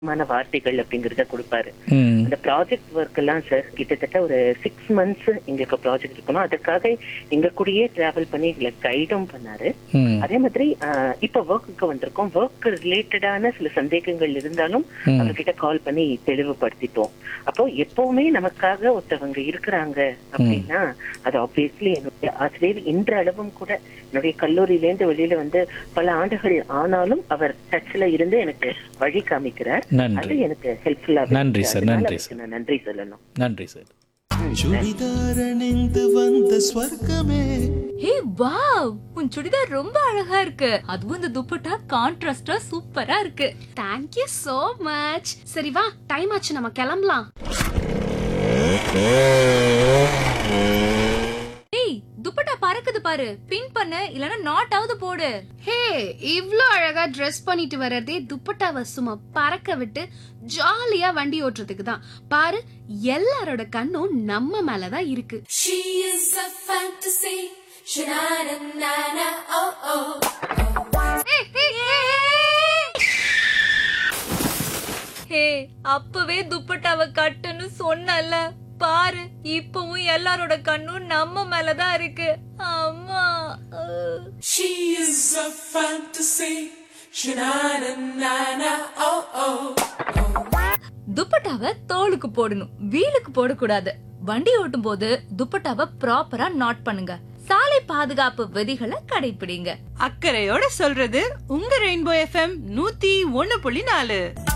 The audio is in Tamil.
மான வார்த்தைகள் அப்படிங்கறத கொடுப்பாரு ம் அந்த ப்ராஜெக்ட் ஒர்க் எல்லாம் சார் கிட்டத்தட்ட ஒரு சிக்ஸ் மந்த்ஸ் எங்களுக்கு ப்ராஜெக்ட் இருக்கணும் அதுக்காக எங்க கூடயே டிராவல் பண்ணி எங்களை கைடும் பண்ணாரு ம் அதே மாதிரி ஆஹ், இப்ப ஒர்க்குக்கு வந்திருக்கோம் ஒர்க் ரிலேட்டடான சில சந்தேகங்கள் இருந்தாலும் ம். அவங்க கிட்ட கால் பண்ணி தெளிவுபடுத்திட்டோம் அப்போ எப்பவுமே நமக்காக ஒருத்தவங்க இருக்கிறாங்க அப்படின்னா அது ஆப்வியஸ்லி என்னுடைய ஆசிரியர் இன்ற அளவும் கூட என்னுடைய கல்லூரியில இருந்து வெளியில வந்து பல ஆண்டுகள் ஆனாலும் அவர் டச்ல இருந்து எனக்கு வழி காமிக்கிறார் அது நன்றி எனக்கு ஹெல்ப்ஃபுல்லா நன்றி சார், நன்றி நான் நன்றி சொல்லணும் நன்றி சார் சுடிதார் அணிந்து வந்த ஸ்வர்க்கமே ஹே வாவ் உன் சுடிதார் ரொம்ப அழகா இருக்கு அதுவும் இந்த துப்பட்டா கான்ட்ராஸ்டா சூப்பரா இருக்கு தேங்க் யூ so மச் சரி வா டைம் ஆச்சு நம்ம கிளம்பலாம் ஏய் துப்பட்டா பறக்குது பாரு பின் பண்ணு இல்லனா நாட் ஆவது போடு ஹே இவ்ளோ அழகா Dress பண்ணிட்டு வர்றதே துப்பட்டாவை சும்மா பறக்க விட்டு ஜாலியா வண்டி ஓட்டுறதுக்கு தான் பாரு எல்லாரோட கண்ணும் நம்ம மேல தான் இருக்கு She is a fantasy. Sha-na-na-na-na, oh oh. ஹே அப்பவே துப்பட்டாவை கட்டுன்னு சொன்னல பாரு இப்பவும் எல்லாரோட கண்ணும் நம்ம மேலதான் இருக்கு அம்மா அஹ். She is a fantasy. Sha-na-na-na-na, oh oh. துப்பட்டாவை தோலுக்கு போடணும் வீலுக்கு போடக்கூடாது வண்டி ஓட்டும் போது துப்பட்டாவை ப்ராப்பரா நாட் பண்ணுங்க சாலை பாதுகாப்பு விதிகளை கடைபிடிங்க அக்கறையோட சொல்றது உங்க ரெயின்போ எஃப்எம் நூத்தி ஒண்ணு புள்ளி நாலு